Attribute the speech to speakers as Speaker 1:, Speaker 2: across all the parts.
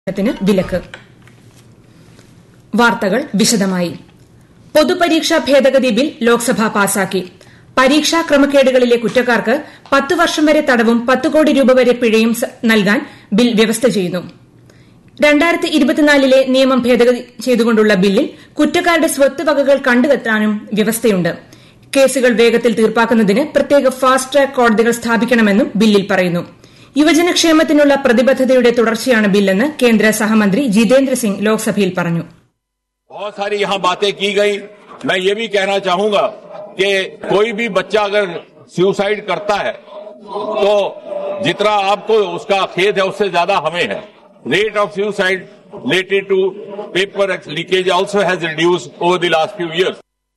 Speaker 1: ത്തിന് വിലക്ക് വാർത്തകൾ വിശദമായി പൊതുപരീക്ഷാ ഭേദഗതി ബിൽ ലോക്സഭ പാസാക്കി പരീക്ഷാ ക്രമക്കേടുകളിലെ കുറ്റക്കാർക്ക് പത്ത് വർഷം വരെ തടവും പത്ത് കോടി രൂപ വരെ പിഴയും നൽകാൻ ബിൽ വ്യവസ്ഥ ചെയ്യുന്നു ലെ നിയമം ഭേദഗതി ചെയ്തുകൊണ്ടുള്ള ബില്ലിൽ കുറ്റക്കാരുടെ സ്വത്ത് വകകൾ കണ്ടുകെട്ടാനും വ്യവസ്ഥയുണ്ട് കേസുകൾ വേഗത്തിൽ തീർപ്പാക്കുന്നതിന് പ്രത്യേക ഫാസ്റ്റ് ട്രാക്ക് കോടതികൾ സ്ഥാപിക്കണമെന്നും ബില്ലിൽ പറയുന്നു യുവജനക്ഷേമത്തിനുള്ള പ്രതിബദ്ധതയുടെ തുടർച്ചയാണ് ബില്ലെന്ന് കേന്ദ്ര സഹമന്ത്രി ജിതേന്ദ്ര സിംഗ് ലോക്സഭയിൽ പറഞ്ഞു
Speaker 2: बहुत सारी यहाँ बातें की गई मैं ये भी कहना चाहूंगा कि कोई भी बच्चा अगर सुसाइड करता है तो जितना आपको उसका खेद है उससे ज्यादा हमें है rate of suicide related to paper leakage also has reduce over the last few years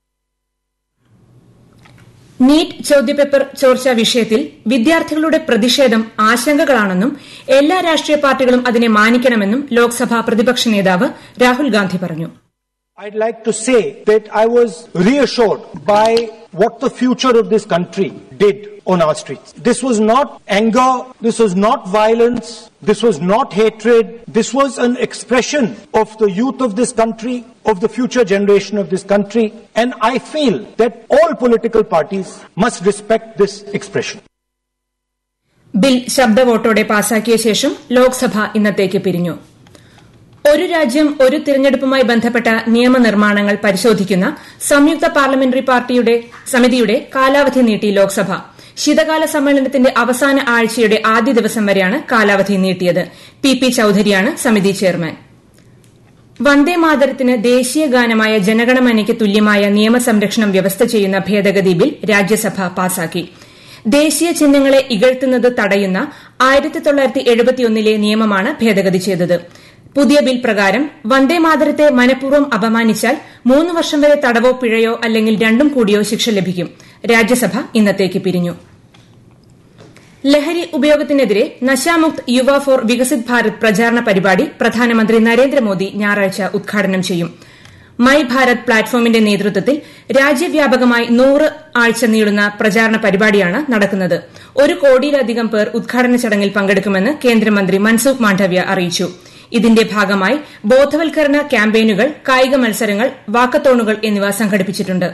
Speaker 1: NEET ചോദ്യപേപ്പർ ചോർച്ചാ വിഷയത്തിൽ വിദ്യാർത്ഥികളുടെ പ്രതിഷേധം ആശങ്കകളാണെന്നും എല്ലാ രാഷ്ട്രീയ പാർട്ടികളും അതിനെ മാനിക്കണമെന്നും ലോക്സഭാ പ്രതിപക്ഷ നേതാവ് രാഹുൽ ഗാന്ധി പറഞ്ഞു
Speaker 3: I'd like to say that I was reassured by what the future of this country did on our streets. This was not anger, this was not violence, this was not hatred, this was an expression of the youth of this country, of the future generation of this country, and I feel that all political parties must respect this expression.
Speaker 1: Bill ശബ്ദവോട്ടോടെ പാസാക്കിയ ശേഷം ലോക്സഭ ഇന്നത്തേക്ക് പിരിഞ്ഞു ഒരു രാജ്യം ഒരു തിരഞ്ഞെടുപ്പുമായി ബന്ധപ്പെട്ട നിയമനിർമ്മാണങ്ങൾ പരിശോധിക്കുന്ന സംയുക്ത പാർലമെന്ററി പാർട്ടിയുടെ സമിതിയുടെ കാലാവധി നീട്ടി ലോക്സഭ ശീതകാല സമ്മേളനത്തിന്റെ അവസാന ആഴ്ചയുടെ ആദ്യ ദിവസം വരെയാണ് കാലാവധി നീട്ടിയത് പി പി ചൌധരിയാണ് സമിതി ചെയർമാൻ വന്ദേമാതരത്തിന് ദേശീയ ഗാനമായ ജനഗണമനയ്ക്ക് തുല്യമായ നിയമസംരക്ഷണം വ്യവസ്ഥ ചെയ്യുന്ന ഭേദഗതി ബിൽ രാജ്യസഭ പാസാക്കി ദേശീയ ചിഹ്നങ്ങളെ ഇകഴ്ത്തുന്നത് തടയുന്ന ആയിരത്തി തൊള്ളായിരത്തി എഴുപത്തിയൊന്നിലെ നിയമമാണ് ഭേദഗതി ചെയ്തത് പുതിയ ബിൽ പ്രകാരം വന്ദേമാതരത്തെ മനഃപൂർവ്വം അപമാനിച്ചാൽ മൂന്ന് വർഷം വരെ തടവോ പിഴയോ അല്ലെങ്കിൽ രണ്ടും കൂടിയോ ശിക്ഷ ലഭിക്കും രാജ്യസഭ ഇന്നത്തേക്ക് പിരിഞ്ഞു ലഹരി ഉപയോഗത്തിനെതിരെ നശാമുക്ത് യുവ ഫോർ വികസിത് ഭാരത് പ്രചാരണ പരിപാടി പ്രധാനമന്ത്രി നരേന്ദ്രമോദി ഞായറാഴ്ച ഉദ്ഘാടനം ചെയ്യും മൈ ഭാരത് പ്ലാറ്റ്ഫോമിന്റെ നേതൃത്വത്തിൽ രാജ്യവ്യാപകമായി നൂറ് ആഴ്ച നീളുന്ന പ്രചാരണ പരിപാടിയാണ് നടക്കുന്നത് ഒരു കോടിയിലധികം പേർ ഉദ്ഘാടന ചടങ്ങിൽ പങ്കെടുക്കുമെന്ന് കേന്ദ്രമന്ത്രി മൻസുഖ് മാണ്ഡവ്യ അറിയിച്ചു ഇതിന്റെ ഭാഗമായി ബോധവൽക്കരണ ക്യാമ്പയിനുകൾ കായിക മത്സരങ്ങൾ വാക്കത്തോണുകൾ എന്നിവ സംഘടിപ്പിച്ചിട്ടുണ്ട്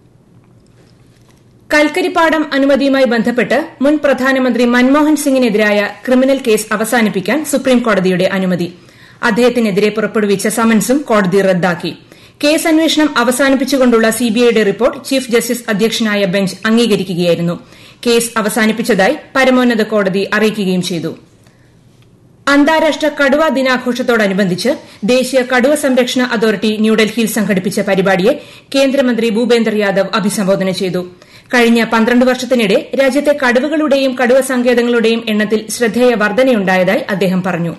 Speaker 1: കൽക്കരിപ്പാടം അനുമതിയുമായി ബന്ധപ്പെട്ട് മുൻ പ്രധാനമന്ത്രി മൻമോഹൻ സിംഗിനെതിരായ ക്രിമിനൽ കേസ് അവസാനിപ്പിക്കാൻ സുപ്രീംകോടതിയുടെ അനുമതി അദ്ദേഹത്തിനെതിരെ പുറപ്പെടുവിച്ച സമൻസും കോടതി റദ്ദാക്കി കേസ് അന്വേഷണം അവസാനിപ്പിച്ചുകൊണ്ടുള്ള സിബിഐയുടെ റിപ്പോർട്ട് ചീഫ് ജസ്റ്റിസ് അധ്യക്ഷനായ ബെഞ്ച് അംഗീകരിക്കുകയായിരുന്നു കേസ് അവസാനിപ്പിച്ചതായി പരമോന്നത കോടതി അറിയിക്കുകയും ചെയ്തു അന്താരാഷ്ട്ര കടുവ ദിനാഘോഷത്തോടനുബന്ധിച്ച് ദേശീയ കടുവ സംരക്ഷണ അതോറിറ്റി ന്യൂഡൽഹിയിൽ സംഘടിപ്പിച്ച പരിപാടിയെ കേന്ദ്രമന്ത്രി ഭൂപേന്ദർ യാദവ് അഭിസംബോധന ചെയ്തു കഴിഞ്ഞ പന്ത്രണ്ട് വർഷത്തിനിടെ രാജ്യത്തെ കടുവകളുടെയും കടുവ സങ്കേതങ്ങളുടെയും എണ്ണത്തിൽ ശ്രദ്ധേയ വർധനയുണ്ടായതായി അദ്ദേഹം പറഞ്ഞു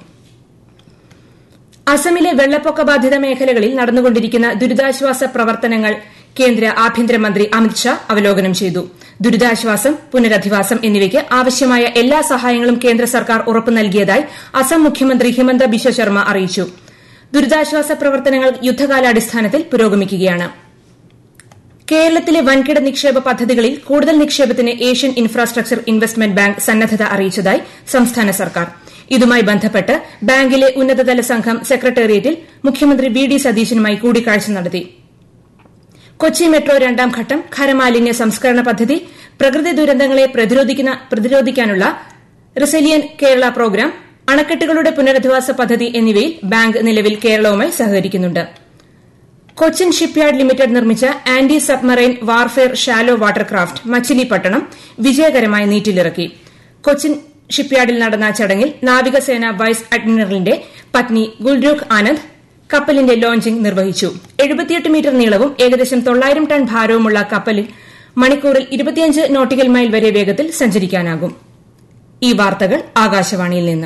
Speaker 1: അസമിലെ വെള്ളപ്പൊക്ക ബാധിത മേഖലകളിൽ നടന്നുകൊണ്ടിരിക്കുന്ന ദുരിതാശ്വാസ പ്രവർത്തനങ്ങൾ കേന്ദ്ര ആഭ്യന്തരമന്ത്രി അമിത്ഷാ അവലോകനം ചെയ്തു ദുരിതാശ്വാസം പുനരധിവാസം എന്നിവയ്ക്ക് ആവശ്യമായ എല്ലാ സഹായങ്ങളും കേന്ദ്ര സർക്കാർ ഉറപ്പു നൽകിയതായി അസം മുഖ്യമന്ത്രി ഹിമന്ത ബിശ്വ ശർമ്മ അറിയിച്ചു ദുരിതാശ്വാസ പ്രവർത്തനങ്ങൾ യുദ്ധകാലാടിസ്ഥാനത്തിൽ പുരോഗമിക്കുകയാണ് കേരളത്തിലെ വൻകിട നിക്ഷേപ പദ്ധതികളിൽ കൂടുതൽ നിക്ഷേപത്തിന് ഏഷ്യൻ ഇൻഫ്രാസ്ട്രക്ചർ ഇൻവെസ്റ്റ്മെന്റ് ബാങ്ക് സന്നദ്ധത അറിയിച്ചതായി സംസ്ഥാന സർക്കാർ ഇതുമായി ബന്ധപ്പെട്ട് ബാങ്കിലെ ഉന്നതതല സംഘം സെക്രട്ടേറിയറ്റിൽ മുഖ്യമന്ത്രി വി ഡി സതീശനുമായി കൂടിക്കാഴ്ച നടത്തി കൊച്ചി മെട്രോ രണ്ടാം ഘട്ടം ഖരമാലിന്യ സംസ്കരണ പദ്ധതി പ്രകൃതി ദുരന്തങ്ങളെ പ്രതിരോധിക്കാനുള്ള റിസലിയൻ കേരള പ്രോഗ്രാം അണക്കെട്ടുകളുടെ പുനരധിവാസ പദ്ധതി എന്നിവയിൽ ബാങ്ക് നിലവിൽ കേരളവുമായി സഹകരിക്കുന്നുണ്ട് കൊച്ചിൻ ഷിപ്പ്യാർഡ് ലിമിറ്റഡ് നിർമ്മിച്ച anti submarine warfare shallow watercraft Machilipatnam വിജയകരമായി നീറ്റിലിറക്കി കൊച്ചിൻ ഷിപ്പ്യാർഡിൽ നടന്ന ചടങ്ങിൽ നാവികസേന വൈസ് അഡ്മിറലിന്റെ പത്നി ഗുൽരൂഖ് ആനന്ദ് കപ്പലിന്റെ ലോഞ്ചിംഗ് നിർവഹിച്ചു മീറ്റർ നീളവും ഏകദേശം തൊള്ളായിരം ടൺ ഭാരവുമുള്ള കപ്പലിൽ മണിക്കൂറിൽ ഇരുപത്തിയഞ്ച് നോട്ടിക്കൽ മൈൽ വരെ വേഗത്തിൽ സഞ്ചരിക്കാനാകും ഈ വാർത്തകൾ ആകാശവാണിയിൽ നിന്ന്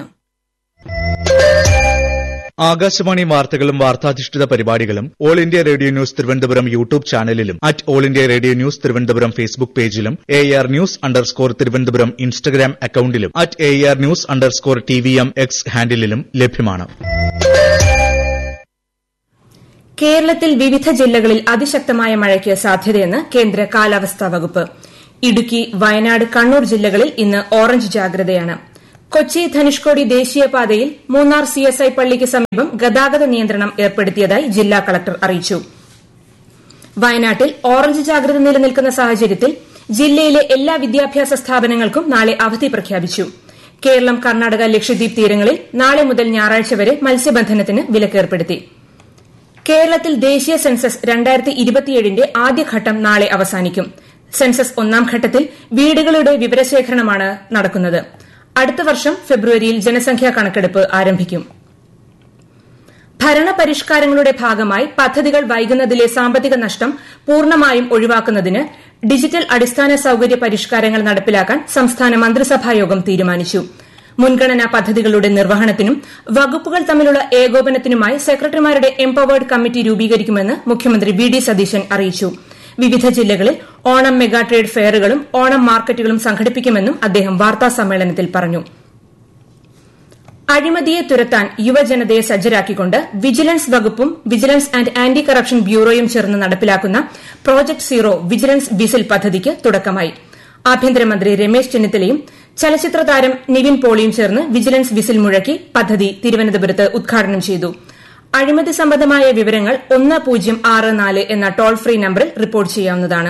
Speaker 4: ആകാശവാണി വാർത്തകളും വാർത്താധിഷ്ഠിത പരിപാടികളും all India radio news Thiruvananthapuram YouTube ചാനലിലും at all India radio news Thiruvananthapuram Facebook പേജിലും A R news underscore Thiruvananthapuram Instagram അക്കൌണ്ടിലും at A R news underscore T V M X ഹാൻഡിലും ലഭ്യമാണ്
Speaker 1: കേരളത്തിൽ വിവിധ ജില്ലകളിൽ അതിശക്തമായ മഴയ്ക്ക് സാധ്യതയെന്ന് കേന്ദ്ര കാലാവസ്ഥാ വകുപ്പ് ഇടുക്കി വയനാട് കണ്ണൂർ ജില്ലകളിൽ ഇന്ന് ഓറഞ്ച് ജാഗ്രതയാണ് കൊച്ചി ധനുഷ്കോടി ദേശീയപാതയിൽ മൂന്നാർ സിഎസ്ഐ പള്ളിക്ക് സമീപം ഗതാഗത നിയന്ത്രണം ഏർപ്പെടുത്തിയതായി ജില്ലാ കളക്ടർ അറിയിച്ചു വയനാട്ടിൽ ഓറഞ്ച് ജാഗ്രത നിലനിൽക്കുന്ന സാഹചര്യത്തിൽ ജില്ലയിലെ എല്ലാ വിദ്യാഭ്യാസ സ്ഥാപനങ്ങൾക്കും നാളെ അവധി പ്രഖ്യാപിച്ചു കേരളം കർണാടക ലക്ഷദ്വീപ് തീരങ്ങളിൽ നാളെ മുതൽ ഞായറാഴ്ച വരെ മത്സ്യബന്ധനത്തിന് വിലക്കേർപ്പെടുത്തി കേരളത്തിൽ ദേശീയ സെൻസസ് രണ്ടായിരത്തി ഇരുപത്തിയേഴിന്റെ ആദ്യഘട്ടം നാളെ അവസാനിക്കും സെൻസസ് ഒന്നാം ഘട്ടത്തിൽ വീടുകളുടെ വിവരശേഖരണമാണ് നടക്കുന്നത് അടുത്ത വർഷം ഫെബ്രുവരിയിൽ ജനസംഖ്യാ കണക്കെടുപ്പ് ആരംഭിക്കും ഭരണപരിഷ്കാരങ്ങളുടെ ഭാഗമായി പദ്ധതികൾ വൈകുന്നതിലെ സാമ്പത്തിക നഷ്ടം പൂർണ്ണമായും ഒഴിവാക്കുന്നതിന് ഡിജിറ്റൽ അടിസ്ഥാന സൌകര്യ പരിഷ്കാരങ്ങൾ നടപ്പിലാക്കാൻ സംസ്ഥാന മന്ത്രിസഭായോഗം തീരുമാനിച്ചു മുൻഗണനാ പദ്ധതികളുടെ നിർവഹണത്തിനും വകുപ്പുകൾ തമ്മിലുള്ള ഏകോപനത്തിനുമായി സെക്രട്ടറിമാരുടെ എംപവേർഡ് കമ്മിറ്റി രൂപീകരിക്കുമെന്ന് മുഖ്യമന്ത്രി വി ഡി സതീശൻ അറിയിച്ചു വിവിധ ജില്ലകളിൽ ഓണം മെഗാ ട്രേഡ് ഫെയറുകളും ഓണം മാർക്കറ്റുകളും സംഘടിപ്പിക്കുമെന്നും അദ്ദേഹം വാർത്താസമ്മേളനത്തിൽ പറഞ്ഞു അഴിമതിയെ തുരത്താൻ യുവജനതയെ സജ്ജരാക്കിക്കൊണ്ട് വിജിലൻസ് വകുപ്പും വിജിലൻസ് ആന്റ് ആന്റി കറപ്ഷൻ ബ്യൂറോയും ചേർന്ന് നടപ്പിലാക്കുന്ന പ്രോജക്ട് സീറോ വിജിലൻസ് വിസിൽ പദ്ധതിക്ക് തുടക്കമായി ആഭ്യന്തരമന്ത്രി രമേശ് ചെന്നിത്തലയും ചലച്ചിത്ര താരം നിവിൻ പോളിയും ചേർന്ന് വിജിലൻസ് വിസിൽ മുഴക്കി പദ്ധതി തിരുവനന്തപുരത്ത് ഉദ്ഘാടനം ചെയ്തു അഴിമതി സംബന്ധമായ വിവരങ്ങൾ ഒന്ന് പൂജ്യം ആറ് നാല് എന്ന ടോൾ ഫ്രീ നമ്പറിൽ റിപ്പോർട്ട് ചെയ്യാവുന്നതാണ്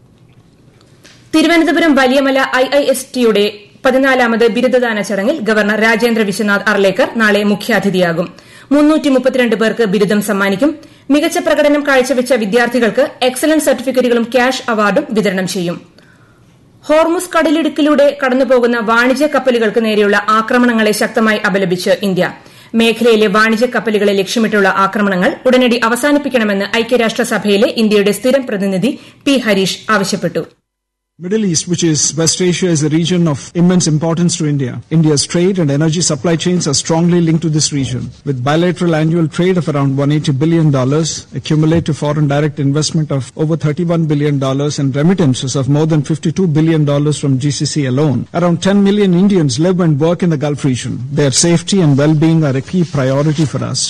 Speaker 1: Thiruvananthapuram Valiyamala I I S ടിയുടെ പതിനാലാമത് ബിരുദദാന ചടങ്ങിൽ ഗവർണർ രാജേന്ദ്ര വിശ്വനാഥ് അർലേക്കർ നാളെ മുഖ്യാതിഥിയാകും പേർക്ക് ബിരുദം സമ്മാനിക്കും മികച്ച പ്രകടനം കാഴ്ചവെച്ച വിദ്യാർത്ഥികൾക്ക് എക്സലൻസ് സർട്ടിഫിക്കറ്റുകളും ക്യാഷ് അവാർഡും വിതരണം ചെയ്യും ഹോർമുസ് കടലിടുക്കിലൂടെ കടന്നുപോകുന്ന വാണിജ്യ കപ്പലുകൾക്ക് നേരെയുള്ള ആക്രമണങ്ങളെ ശക്തമായി അപലപിച്ച് ഇന്ത്യ മേഖലയിലെ വാണിജ്യ കപ്പലുകളെ ലക്ഷ്യമിട്ടുള്ള ആക്രമണങ്ങൾ ഉടനടി അവസാനിപ്പിക്കണമെന്ന് ഐക്യരാഷ്ട്രസഭയിലെ ഇന്ത്യയുടെ സ്ഥിരം പ്രതിനിധി പി ഹരീഷ് ആവശ്യപ്പെട്ടു
Speaker 5: Middle East, which is West Asia, is a region of immense importance to India. India's trade and energy supply chains are strongly linked to this region. With bilateral annual trade of around $180 billion, accumulative foreign direct investment of over $31 billion, and remittances of more than $52 billion from GCC alone, around 10 million Indians live and work in the Gulf region. Their safety and well-being are a key priority for us.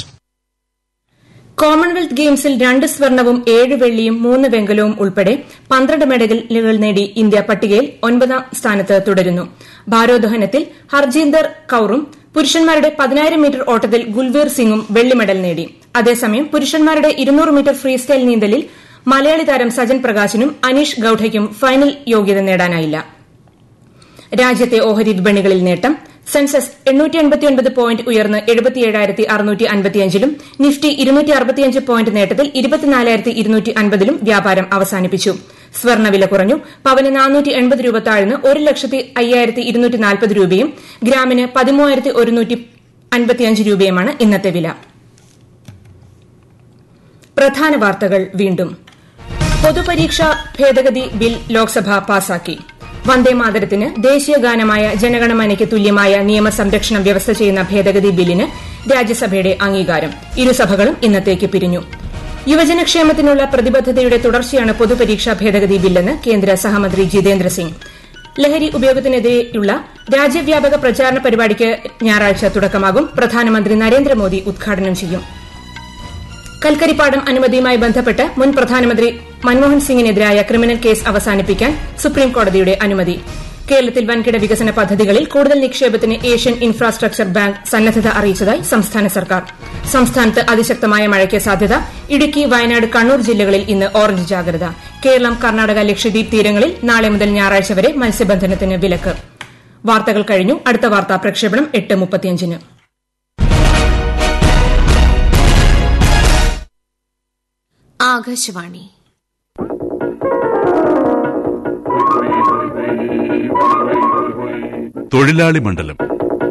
Speaker 1: Commonwealth ഗെയിംസിൽ രണ്ട് സ്വർണവും ഏഴ് വെള്ളിയും മൂന്ന് വെങ്കലവും ഉൾപ്പെടെ പന്ത്രണ്ട് മെഡലുകൾ നേടി ഇന്ത്യ പട്ടികയിൽ ഒൻപതാം സ്ഥാനത്ത് തുടരുന്നു ഭാരോദ്വഹനത്തിൽ ഹർജീന്ദർ കൌറും പുരുഷന്മാരുടെ പതിനായിരം മീറ്റർ ഓട്ടത്തിൽ ഗുൽവീർ സിംഗും വെള്ളി മെഡൽ നേടി അതേസമയം പുരുഷന്മാരുടെ ഇരുന്നൂറ് മീറ്റർ ഫ്രീ സ്റ്റൈൽ നീന്തലിൽ മലയാളി താരം സജൻ പ്രകാശിനും അനീഷ് ഗൌഡയ്ക്കും ഫൈനൽ യോഗ്യത നേടാനായില്ല രാജ്യത്തെ ഓഹരി വിപണികളിൽ നേട്ടം സെൻസസ് പോയിന്റ് ഉയർന്ന് എഴുപത്തിയേഴായിരത്തി അറുന്നൂറ്റി അൻപത്തിയഞ്ചിലും നിഫ്റ്റി ഇരുന്നൂറ്റി അറുപത്തിയഞ്ച് പോയിന്റ് നേട്ടത്തിൽ ഇരുപത്തിനാലായിരത്തി ഇരുന്നൂറ്റി അൻപതിലും വ്യാപാരം അവസാനിപ്പിച്ചു സ്വർണ്ണവില കുറഞ്ഞു പവന് നാനൂറ്റി എൺപത് രൂപ താഴ്ന്ന് ഒരു ലക്ഷത്തി അയ്യായിരത്തി ഇരുന്നൂറ്റി നാൽപ്പത് രൂപയും ഗ്രാമിന് പതിമൂവായിരത്തി ഒരുന്നൂറ്റി അൻപത്തിയഞ്ച് രൂപയുമാണ് ഇന്നത്തെ വില പ്രധാന വാർത്തകൾ വീണ്ടും പൊതുപരീക്ഷാ ഭേദഗതി ബിൽ ലോക്സഭ പാസാക്കി വന്ദേമാതരത്തിന് ദേശീയ ഗാനമായ ജനഗണമനയ്ക്ക് തുല്യമായ നിയമസംരക്ഷണം വ്യവസ്ഥ ചെയ്യുന്ന ഭേദഗതി ബില്ലിന് രാജ്യസഭയുടെ അംഗീകാരം ഇരുസഭകളും ഇന്നത്തേക്ക് പിരിഞ്ഞു യുവജനക്ഷേമത്തിനുള്ള പ്രതിബദ്ധതയുടെ തുടർച്ചയാണ് പൊതുപരീക്ഷാ ഭേദഗതി ബില്ലെന്ന് കേന്ദ്ര സഹമന്ത്രി ജിതേന്ദ്ര സിംഗ് ലഹരി ഉപയോഗത്തിനെതിരെയുള്ള രാജ്യവ്യാപക പ്രചാരണ പരിപാടിക്ക് ഞായറാഴ്ച തുടക്കമാകും പ്രധാനമന്ത്രി നരേന്ദ്രമോദി ഉദ്ഘാടനം ചെയ്യും കൽക്കരിപ്പാടം അനുമതിയുമായി ബന്ധപ്പെട്ട് മുൻ പ്രധാനമന്ത്രി മൻമോഹൻ സിംഗിനെതിരായ ക്രിമിനൽ കേസ് അവസാനിപ്പിക്കാൻ സുപ്രീംകോടതിയുടെ അനുമതി കേരളത്തിൽ വൻകിട വികസന പദ്ധതികളിൽ കൂടുതൽ നിക്ഷേപത്തിന് ഏഷ്യൻ ഇൻഫ്രാസ്ട്രക്ചർ ബാങ്ക് സന്നദ്ധത അറിയിച്ചതായി സംസ്ഥാന സർക്കാർ സംസ്ഥാനത്ത് അതിശക്തമായ മഴയ്ക്ക് സാധ്യത ഇടുക്കി വയനാട് കണ്ണൂർ ജില്ലകളിൽ ഇന്ന് ഓറഞ്ച് ജാഗ്രത കേരളം കർണാടക ലക്ഷദ്വീപ് തീരങ്ങളിൽ നാളെ മുതൽ ഞായറാഴ്ച വരെ മത്സ്യബന്ധനത്തിന് വിലക്ക് വാർത്തകൾ കഴിഞ്ഞു അടുത്ത വാർത്താ പ്രക്ഷേപണം എട്ട് മുപ്പത്തിയഞ്ചിന്
Speaker 6: ആകാശവാണി
Speaker 7: തൊഴിലാളി മണ്ഡലം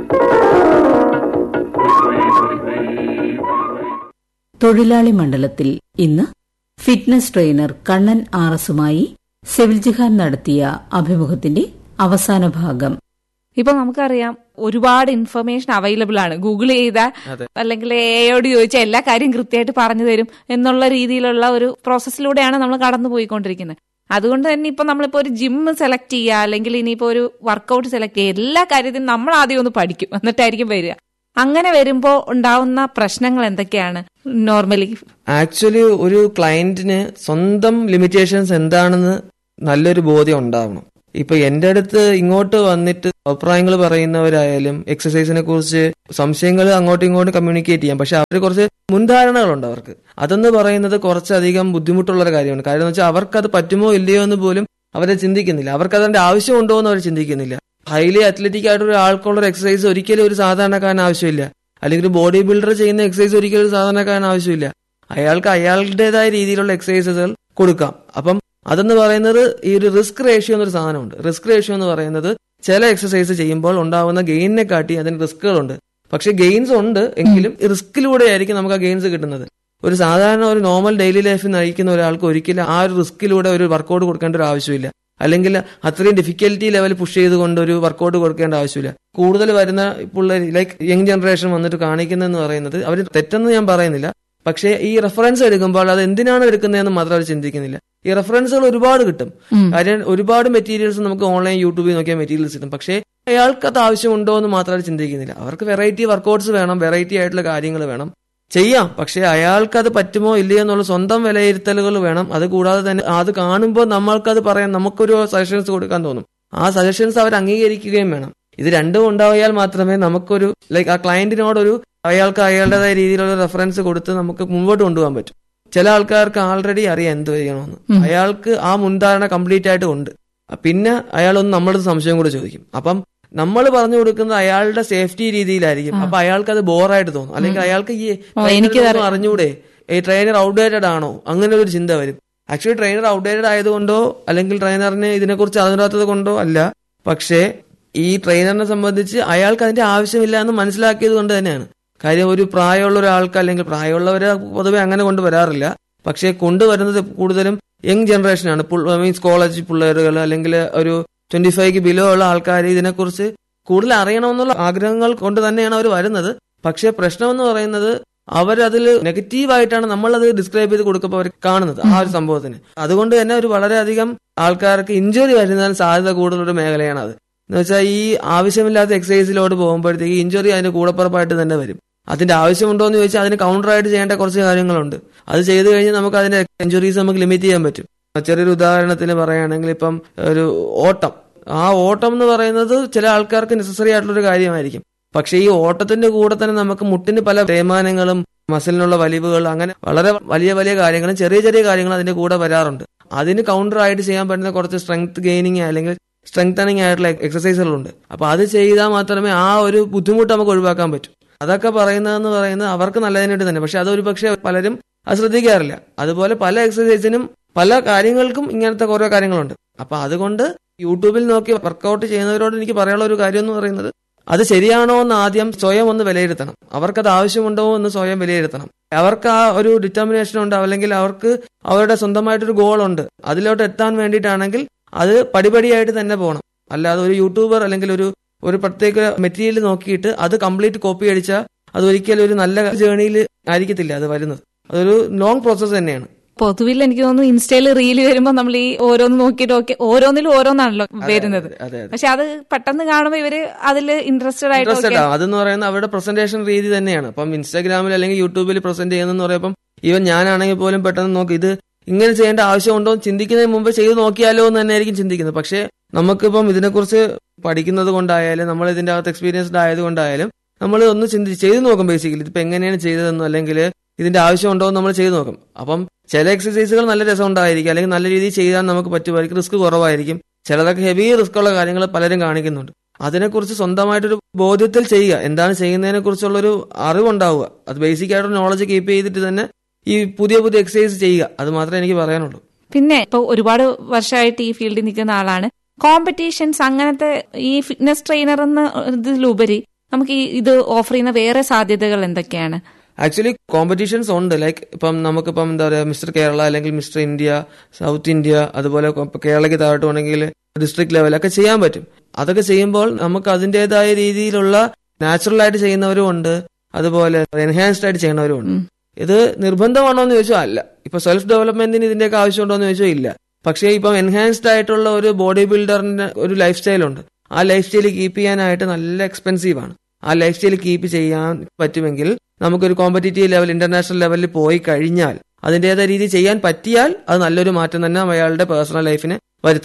Speaker 8: തൊഴിലാളി മണ്ഡലത്തിൽ ഇന്ന് ഫിറ്റ്നസ് ട്രെയിനർ കണ്ണൻ ആർ എസുമായി സെവിൽ ജിഹാൻ നടത്തിയ അഭിമുഖത്തിന്റെ അവസാന ഭാഗം
Speaker 9: ഇപ്പൊ നമുക്കറിയാം ഒരുപാട് ഇൻഫർമേഷൻ അവൈലബിൾ ആണ് ഗൂഗിൾ ചെയ്താൽ അല്ലെങ്കിൽ എയോട് ചോദിച്ചാൽ എല്ലാ കാര്യം കൃത്യമായിട്ട് പറഞ്ഞു തരും എന്നുള്ള രീതിയിലുള്ള ഒരു പ്രോസസ്സിലൂടെയാണ് നമ്മൾ കടന്നു പോയിക്കൊണ്ടിരിക്കുന്നത് അതുകൊണ്ട് തന്നെ ഇപ്പൊ നമ്മളിപ്പോ ഒരു ജിം സെലക്ട് ചെയ്യുക അല്ലെങ്കിൽ ഇനിയിപ്പോ ഒരു വർക്കൗട്ട് സെലക്ട് ചെയ്യുക എല്ലാ കാര്യത്തിനും നമ്മൾ ആദ്യം ഒന്ന് പഠിക്കും എന്നിട്ടായിരിക്കും വരിക അങ്ങനെ വരുമ്പോ ഉണ്ടാവുന്ന പ്രശ്നങ്ങൾ എന്തൊക്കെയാണ് നോർമലി
Speaker 10: ആക്ച്വലി ഒരു ക്ലയന്റിന് സ്വന്തം ലിമിറ്റേഷൻസ് എന്താണെന്ന് നല്ലൊരു ബോധ്യം ഉണ്ടാവണം
Speaker 6: ഇപ്പൊ എന്റെ അടുത്ത് ഇങ്ങോട്ട് വന്നിട്ട് അഭിപ്രായങ്ങൾ പറയുന്നവരായാലും എക്സസൈസിനെ കുറിച്ച് സംശയങ്ങൾ അങ്ങോട്ടും ഇങ്ങോട്ടും കമ്മ്യൂണിക്കേറ്റ് ചെയ്യാം പക്ഷെ അവർ കുറച്ച് മുൻധാരണകളുണ്ട് അവർക്ക് അതെന്ന് പറയുന്നത് കുറച്ചധികം ബുദ്ധിമുട്ടുള്ള ഒരു കാര്യമാണ് കാര്യം എന്ന് വെച്ചാൽ അവർക്കത് പറ്റുമോ ഇല്ലയോ എന്ന് പോലും അവരെ ചിന്തിക്കുന്നില്ല അവർക്ക് അതിന്റെ ആവശ്യമുണ്ടോ എന്ന് അവർ ചിന്തിക്കുന്നില്ല ഹൈലി അത്ലറ്റിക് ആയിട്ടുള്ള ഒരാൾക്കുള്ള ഒരു എക്സസൈസ് ഒരിക്കലും ഒരു സാധാരണക്കാരന് ആവശ്യമില്ല അല്ലെങ്കിൽ ഒരു ബോഡി ബിൽഡർ ചെയ്യുന്ന എക്സസൈസ് ഒരിക്കലും ഒരു സാധാരണക്കാരന് ആവശ്യമില്ല അയാൾക്ക് അയാളുടേതായ രീതിയിലുള്ള എക്സസൈസുകൾ കൊടുക്കാം അപ്പം അതെന്ന് പറയുന്നത് ഈ ഒരു റിസ്ക് റേഷ്യോ എന്നൊരു സാധനമുണ്ട് റിസ്ക് റേഷ്യോ എന്ന് പറയുന്നത് ചില എക്സസൈസ് ചെയ്യുമ്പോൾ ഉണ്ടാവുന്ന ഗെയിനിനെ കാട്ടി അതിന് റിസ്കുകളുണ്ട് പക്ഷെ ഗെയിൻസ് ഉണ്ട് എങ്കിലും റിസ്കിലൂടെ ആയിരിക്കും നമുക്ക് ആ ഗെയിൻസ് കിട്ടുന്നത് ഒരു സാധാരണ ഒരു നോർമൽ ഡെയിലി ലൈഫ് നയിക്കുന്ന ഒരാൾക്ക് ഒരിക്കലും ആ ഒരു റിസ്കിലൂടെ ഒരു വർക്കൗട്ട് കൊടുക്കേണ്ട ഒരു ആവശ്യമില്ല അല്ലെങ്കിൽ അത്രയും ഡിഫിക്കൽറ്റി ലെവൽ പുഷ് ചെയ്തുകൊണ്ട് ഒരു വർക്കൗട്ട് കൊടുക്കേണ്ട ആവശ്യമില്ല കൂടുതൽ വരുന്ന പിള്ളേർ ലൈക്ക് യങ് ജനറേഷൻ വന്നിട്ട് കാണിക്കുന്നതെന്ന് പറയുന്നത് അവർ തെറ്റെന്ന് ഞാൻ പറയുന്നില്ല പക്ഷേ ഈ റെഫറൻസ് എടുക്കുമ്പോൾ അത് എന്തിനാണ് എടുക്കുന്നതെന്ന് മാത്രം അവർ ചിന്തിക്കുന്നില്ല ഈ റെഫറൻസുകൾ ഒരുപാട് കിട്ടും കാര്യം ഒരുപാട് മെറ്റീരിയൽസ് നമുക്ക് ഓൺലൈൻ യൂട്യൂബിൽ നോക്കിയാൽ മെറ്റീരിയൽസ് കിട്ടും പക്ഷേ അയാൾക്ക് അത് ആവശ്യമുണ്ടോ എന്ന് മാത്രം അവർ ചിന്തിക്കുന്നില്ല അവർക്ക് വെറൈറ്റി വർക്കൗട്ട്സ് വേണം വെറൈറ്റി ആയിട്ടുള്ള കാര്യങ്ങൾ വേണം ചെയ്യാം പക്ഷെ അയാൾക്ക് അത് പറ്റുമോ ഇല്ലയോ എന്നുള്ള സ്വന്തം വിലയിരുത്തലുകൾ വേണം അത് കൂടാതെ തന്നെ അത് കാണുമ്പോൾ നമ്മൾക്കത് പറയാൻ നമുക്കൊരു സജഷൻസ് കൊടുക്കാൻ തോന്നും ആ സജഷൻസ് അവർ അംഗീകരിക്കുകയും വേണം ഇത് രണ്ടും ഉണ്ടായാൽ മാത്രമേ നമുക്കൊരു ലൈക്ക് ആ ക്ലയന്റിനോടൊരു അയാൾക്ക് അയാളുടേതായ രീതിയിലുള്ള റെഫറൻസ് കൊടുത്ത് നമുക്ക് മുമ്പോട്ട് കൊണ്ടുപോകാൻ പറ്റും ചില ആൾക്കാർക്ക് ആൾറെഡി അറിയാം എന്ത് ചെയ്യണമെന്ന് അയാൾക്ക് ആ മുൻധാരണ കംപ്ലീറ്റ് ആയിട്ട് ഉണ്ട് പിന്നെ അയാളൊന്ന് നമ്മളത് സംശയം കൂടെ ചോദിക്കും അപ്പം നമ്മൾ പറഞ്ഞു കൊടുക്കുന്നത് അയാളുടെ സേഫ്റ്റി രീതിയിലായിരിക്കും അപ്പൊ അയാൾക്ക് അത് ബോറായിട്ട് തോന്നും അല്ലെങ്കിൽ അയാൾക്ക് ഈ ട്രെയിനർ അറിഞ്ഞൂടെ ഈ ട്രെയിനർ ഔട്ട്ഡേറ്റഡ് ആണോ അങ്ങനെ ഒരു ചിന്ത വരും ആക്ച്വലി ട്രെയിനർ ഔട്ട്ഡേറ്റഡ് ആയതുകൊണ്ടോ അല്ലെങ്കിൽ ട്രെയിനറിന് ഇതിനെക്കുറിച്ച് അറിഞ്ഞാത്തത് കൊണ്ടോ അല്ല പക്ഷേ ഈ ട്രെയിനറിനെ സംബന്ധിച്ച് അയാൾക്ക് അതിന്റെ ആവശ്യമില്ല എന്ന് മനസ്സിലാക്കിയത് കൊണ്ട് തന്നെയാണ് കാര്യം ഒരു പ്രായമുള്ള ഒരാൾക്ക് അല്ലെങ്കിൽ പ്രായമുള്ളവരെ പൊതുവെ അങ്ങനെ കൊണ്ടുവരാറില്ല പക്ഷേ കൊണ്ടുവരുന്നത് കൂടുതലും യങ് ജനറേഷനാണ് മീൻസ് കോളേജ് പിള്ളേരുകൾ അല്ലെങ്കിൽ ഒരു ട്വന്റി ഫൈവ്ക്ക് ബിലോ ഉള്ള ആൾക്കാർ ഇതിനെക്കുറിച്ച് കൂടുതൽ അറിയണമെന്നുള്ള ആഗ്രഹങ്ങൾ കൊണ്ട് തന്നെയാണ് അവർ വരുന്നത് പക്ഷേ പ്രശ്നം എന്ന് പറയുന്നത് അവരതിൽ നെഗറ്റീവായിട്ടാണ് നമ്മളത് ഡിസ്ക്രൈബ് ചെയ്ത് കൊടുക്കുമ്പോൾ അവർ കാണുന്നത് ആ ഒരു സംഭവത്തിന് അതുകൊണ്ട് തന്നെ ഒരു വളരെയധികം ആൾക്കാർക്ക് ഇഞ്ചുറി വരുന്നതിന് സാധ്യത കൂടുതലൊരു മേഖലയാണ് അത് എന്ന് വെച്ചാൽ ഈ ആവശ്യമില്ലാത്ത എക്സസൈസിലോട്ട് പോകുമ്പോഴത്തേക്ക് ഇഞ്ചുറി അതിന്റെ കൂടപ്പുറപ്പായിട്ട് തന്നെ വരും അതിന്റെ ആവശ്യമുണ്ടോ എന്ന് ചോദിച്ചാൽ അതിന് കൗണ്ടറായിട്ട് ചെയ്യേണ്ട കുറച്ച് കാര്യങ്ങളുണ്ട് അത് ചെയ്തു കഴിഞ്ഞാൽ നമുക്ക് അതിന്റെ ഇഞ്ചുറീസ് നമുക്ക് ലിമിറ്റ് ചെയ്യാൻ പറ്റും ചെറിയൊരു ഉദാഹരണത്തിന് പറയുകയാണെങ്കിൽ ഇപ്പം ഒരു ഓട്ടം ആ ഓട്ടം എന്ന് പറയുന്നത് ചില ആൾക്കാർക്ക് നെസസറി ആയിട്ടുള്ള ഒരു കാര്യമായിരിക്കും പക്ഷേ ഈ ഓട്ടത്തിന്റെ കൂടെ തന്നെ നമുക്ക് മുട്ടിന് പല തേയ്മാനങ്ങളും മസിലിനുള്ള വലിവുകൾ അങ്ങനെ വളരെ വലിയ വലിയ കാര്യങ്ങളും ചെറിയ ചെറിയ കാര്യങ്ങളും അതിന്റെ കൂടെ വരാറുണ്ട് അതിന് കൗണ്ടർ ആയിട്ട് ചെയ്യാൻ പറ്റുന്ന കുറച്ച് സ്ട്രെങ്ത് ഗെയിനിങ് അല്ലെങ്കിൽ സ്ട്രെങ്തനിങ് ആയിട്ടുള്ള എക്സസൈസുകളുണ്ട് അപ്പൊ അത് ചെയ്താൽ മാത്രമേ ആ ഒരു ബുദ്ധിമുട്ട് നമുക്ക് ഒഴിവാക്കാൻ പറ്റൂ അതൊക്കെ പറയുന്നതെന്ന് പറയുന്നത് അവർക്ക് നല്ലതിന് വേണ്ടി തന്നെ പക്ഷെ അതൊരു പക്ഷേ പലരും അത് ശ്രദ്ധിക്കാറില്ല അതുപോലെ പല എക്സസൈസിനും പല കാര്യങ്ങൾക്കും ഇങ്ങനത്തെ കുറെ കാര്യങ്ങളുണ്ട് അപ്പൊ അതുകൊണ്ട് യൂട്യൂബിൽ നോക്കി വർക്കൗട്ട് ചെയ്യുന്നവരോട് എനിക്ക് പറയാനുള്ള ഒരു കാര്യം എന്ന് പറയുന്നത് അത് ശരിയാണോ എന്ന് ആദ്യം സ്വയം ഒന്ന് വിലയിരുത്തണം അവർക്കത് ആവശ്യമുണ്ടോ എന്ന് സ്വയം വിലയിരുത്തണം അവർക്ക് ആ ഒരു ഡിറ്റർമിനേഷൻ ഉണ്ട് അല്ലെങ്കിൽ അവർക്ക് അവരുടെ സ്വന്തമായിട്ടൊരു ഗോൾ ഉണ്ട് അതിലോട്ട് എത്താൻ വേണ്ടിയിട്ടാണെങ്കിൽ അത് പടിപടിയായിട്ട് തന്നെ പോകണം അല്ലാതെ ഒരു യൂട്യൂബർ അല്ലെങ്കിൽ ഒരു ഒരു പ്രത്യേക മെറ്റീരിയൽ നോക്കിയിട്ട് അത് കംപ്ലീറ്റ് കോപ്പി അടിച്ചാൽ അത് ഒരിക്കലും ഒരു നല്ല ജേണിയിൽ ആയിരിക്കത്തില്ല അത് വരുന്നത് അതൊരു ലോങ് പ്രോസസ്സ് തന്നെയാണ്
Speaker 9: പൊതുവിൽ എനിക്ക് തോന്നുന്നു ഇൻസ്റ്റയിൽ റീല് വരുമ്പോൾ നമ്മൾ ഈ ഓരോന്ന് നോക്കിയിട്ട് ഓക്കെ ഓരോന്നിലും ഓരോന്നാണല്ലോ വരുന്നത്
Speaker 6: അതെ അതെ
Speaker 9: പക്ഷെ അത് പെട്ടെന്ന് കാണുമ്പോൾ ഇവര് അതിൽ ഇൻട്രസ്റ്റഡ് ആയിട്ട്
Speaker 6: ഇൻട്രസ്റ്റഡ് ആണ് അതെന്ന് പറയുന്നത് അവരുടെ പ്രസന്റേഷൻ രീതി തന്നെയാണ് അപ്പം ഇൻസ്റ്റാഗ്രാമിൽ അല്ലെങ്കിൽ യൂട്യൂബിൽ പ്രസന്റ് ചെയ്യുന്നെന്ന് പറയുമ്പോൾ ഈവൻ ഞാനാണെങ്കിൽ പോലും പെട്ടെന്ന് നോക്കി ഇത് ഇങ്ങനെ ചെയ്യേണ്ട ആവശ്യമുണ്ടോ എന്ന് ചിന്തിക്കുന്നതിന് മുമ്പ് ചെയ്ത് നോക്കിയാലോ എന്ന് തന്നെ ആയിരിക്കും ചിന്തിക്കുന്നത് പക്ഷേ നമുക്കിപ്പം ഇതിനെക്കുറിച്ച് പഠിക്കുന്നത് കൊണ്ടായാലും നമ്മൾ ഇതിന്റെ അകത്ത് എക്സ്പീരിയൻസ്ഡ് ആയതുകൊണ്ടായാലും നമ്മൾ ഒന്ന് ചിന്തിച്ച് ചെയ്ത് നോക്കും ബേസിക്കലി ഇതിപ്പോ എങ്ങനെയാണ് ചെയ്തതെന്നും അല്ലെങ്കിൽ ഇതിന്റെ ആവശ്യമുണ്ടോ എന്ന് നമ്മൾ ചെയ്ത് നോക്കും അപ്പം ചില എക്സസൈസുകൾ നല്ല രസം ഉണ്ടായിരിക്കും അല്ലെങ്കിൽ നല്ല രീതിയിൽ ചെയ്യാൻ നമുക്ക് പറ്റുമായിരിക്കും റിസ്ക് കുറവായിരിക്കും ചിലതൊക്കെ ഹെവി റിസ്ക് ഉള്ള കാര്യങ്ങൾ പലരും കാണിക്കുന്നുണ്ട് അതിനെക്കുറിച്ച് സ്വന്തമായിട്ടൊരു ബോധ്യത്തിൽ ചെയ്യുക എന്താണ് ചെയ്യുന്നതിനെ കുറിച്ചുള്ള ഒരു അറിവുണ്ടാവുക അത് ബേസിക് ആയിട്ടൊരു നോളജ് കീപ്പ് ചെയ്തിട്ട് തന്നെ ഈ പുതിയ പുതിയ എക്സസൈസ് ചെയ്യുക അത് മാത്രമേ എനിക്ക് പറയാനുള്ളൂ
Speaker 9: പിന്നെ ഇപ്പൊ ഒരുപാട് വർഷമായിട്ട് ഈ ഫീൽഡിൽ നിൽക്കുന്ന ആളാണ് കോമ്പറ്റീഷൻസ് അങ്ങനത്തെ ഈ ഫിറ്റ്നസ് ട്രെയിനർ എന്ന ഇതിലുപരി നമുക്ക് ഈ ഇത് ഓഫർ ചെയ്യുന്ന വേറെ സാധ്യതകൾ എന്തൊക്കെയാണ്
Speaker 6: ആക്ച്വലി കോമ്പറ്റീഷൻസ് ഉണ്ട് ലൈക്ക് ഇപ്പം നമുക്കിപ്പം എന്താ പറയുക മിസ്റ്റർ കേരള അല്ലെങ്കിൽ മിസ്റ്റർ ഇന്ത്യ സൗത്ത് ഇന്ത്യ അതുപോലെ ഇപ്പൊ കേരളയ്ക്ക് താഴോട്ട് വേണമെങ്കിൽ ഡിസ്ട്രിക്ട് ലെവലൊക്കെ ചെയ്യാൻ പറ്റും അതൊക്കെ ചെയ്യുമ്പോൾ നമുക്ക് അതിൻ്റെതായ രീതിയിലുള്ള നാച്ചുറൽ ആയിട്ട് ചെയ്യുന്നവരും ഉണ്ട് അതുപോലെ എൻഹാൻസ്ഡ് ആയിട്ട് ചെയ്യുന്നവരും ഉണ്ട് ഇത് നിർബന്ധമാണോ എന്ന് ചോദിച്ചാൽ അല്ല ഇപ്പൊ സെൽഫ് ഡെവലപ്മെന്റിന് ഇതിന്റെയൊക്കെ ആവശ്യമുണ്ടോ എന്ന് ചോദിച്ചാൽ ഇല്ല പക്ഷേ ഇപ്പം എൻഹാൻസ്ഡ് ആയിട്ടുള്ള ഒരു ബോഡി ബിൽഡറിന്റെ ഒരു ലൈഫ് സ്റ്റൈൽ ഉണ്ട് ആ ലൈഫ് സ്റ്റൈൽ കീപ്പ് ചെയ്യാനായിട്ട് നല്ല എക്സ്പെൻസീവ് ആണ് ആ ലൈഫ് സ്റ്റൈൽ കീപ്പ് ചെയ്യാൻ പറ്റുമെങ്കിൽ നമുക്കൊരു കോമ്പറ്റീറ്റീവ് ലെവൽ ഇന്റർനാഷണൽ ലെവലിൽ പോയി കഴിഞ്ഞാൽ അതിൻ്റെതായ രീതി ചെയ്യാൻ പറ്റിയാൽ അത് നല്ലൊരു മാറ്റം തന്നെ അയാളുടെ പേഴ്സണൽ ലൈഫിനെ വരുത്തും